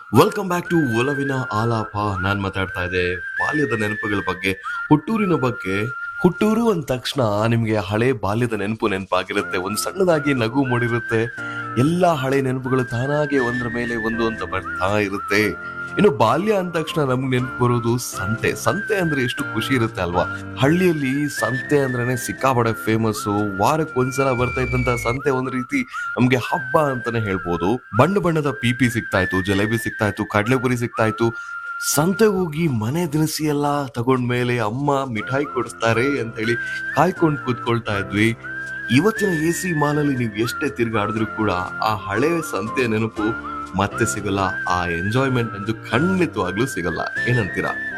welcome back to ಒಲವಿನ ಆಲಾಪ ನಾನ್ ಮಾತಾಡ್ತಾ ಇದ್ದೆ ಬಾಲ್ಯದ ನೆನಪುಗಳ ಬಗ್ಗೆ ಹುಟ್ಟೂರಿನ ಬಗ್ಗೆ ಹುಟ್ಟೂರು ಅಂದ ತಕ್ಷಣ ನಿಮ್ಗೆ ಹಳೆ ಬಾಲ್ಯದ ನೆನಪು ನೆನಪಾಗಿರುತ್ತೆ ಒಂದು ಸಣ್ಣದಾಗಿ ನಗು ಮೂಡಿರುತ್ತೆ ಎಲ್ಲಾ ಹಳೆ ನೆನಪುಗಳು ತಾನಾಗೆ ಒಂದ್ರ ಮೇಲೆ ಒಂದು ಅಂತ ಬರ್ತಾ ಇರುತ್ತೆ ಇನ್ನು ಬಾಲ್ಯ ಅಂದ ತಕ್ಷಣ ನಮ್ಗೆ ನೆನಪು ಬರೋದು ಸಂತೆ ಸಂತೆ ಅಂದ್ರೆ ಎಷ್ಟು ಖುಷಿ ಇರುತ್ತೆ ಅಲ್ವಾ ಹಳ್ಳಿಯಲ್ಲಿ ಸಂತೆ ಅಂದ್ರೇನೆ ಸಿಕ್ಕಾಪಡೆ ಫೇಮಸ್ ವಾರಕ್ಕೆ ಒಂದ್ಸಲ ಬರ್ತಾ ಇದ್ದಂತ ಸಂತೆ ಒಂದ್ ರೀತಿ ನಮ್ಗೆ ಹಬ್ಬ ಅಂತಾನೆ ಹೇಳ್ಬೋದು ಬಣ್ಣ ಬಣ್ಣದ ಪಿಪಿ ಸಿಗ್ತಾ ಇತ್ತು ಜಲೇಬಿ ಸಿಗ್ತಾ ಇತ್ತು ಕಡಲೆಪುರಿ ಸಿಗ್ತಾ ಇತ್ತು ಸಂತೆಗೆ ಹೋಗಿ ಮನೆ ದಿನಸಿ ಎಲ್ಲ ತಗೊಂಡ್ಮೇಲೆ ಅಮ್ಮ ಮಿಠಾಯಿ ಕೊಡಿಸ್ತಾರೆ ಅಂತ ಹೇಳಿ ಕಾಯ್ಕೊಂಡು ಕೂತ್ಕೊಳ್ತಾ ಇದ್ವಿ ಇವತ್ತಿನ ಎ ಸಿ ಮಾಲಲ್ಲಿ ನೀವು ಎಷ್ಟೇ ತಿರ್ಗಾಡಿದ್ರು ಕೂಡ ಆ ಹಳೆ ಸಂತೆ ನೆನಪು ಮತ್ತೆ ಸಿಗಲ್ಲ ಆ ಎಂಜಾಯ್ಮೆಂಟ್ ಅಂತೂ ಖಂಡಿತವಾಗ್ಲೂ ಸಿಗಲ್ಲ ಏನಂತೀರಾ